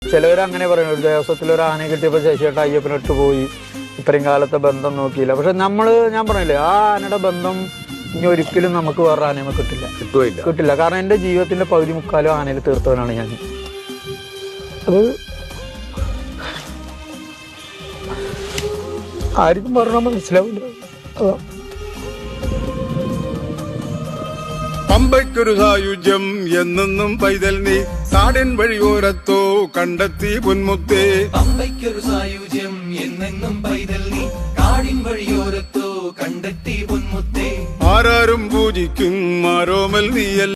ചിലവരങ്ങനെ പറയുന്നു ഒരു ദിവസത്തിൽ ഒരു ആനയെ കിട്ടിയപ്പോൾ ശശിയേട്ട അയ്യപ്പനിട്ട് പോയി ഇത്രയും കാലത്തെ ബന്ധം നോക്കിയില്ല പക്ഷെ നമ്മൾ ഞാൻ പറഞ്ഞില്ലേ ആ ആനയുടെ ബന്ധം ഇനി ഒരിക്കലും നമുക്ക് വേറെ ആനയമ കിട്ടില്ല കിട്ടുകയില്ല കിട്ടില്ല കാരണം എൻ്റെ ജീവിതത്തിന്റെ പകുതി മുക്കാലും ആനയിൽ തീർത്തവനാണ് ഞാൻ അത് ആർക്കും പറഞ്ഞാൽ മനസ്സിലാവില്ല അതാ പമ്പയ്ക്കൊരു സായുജ്യം എന്നെന്നും പൈതൽ നീ കാടിൻ വഴിയോരത്തോ കണ്ടെത്തി പൊന്മുത്തേ പമ്പയ്ക്കൊരു സായുജ്യം എന്നെന്നും പൈതൽ നീ കാടിൻ വഴിയോരത്തോ കണ്ടെത്തി പൊന്മുത്തേ ആരാരും പൂജിക്കും ആരോമൽ നീയല്ല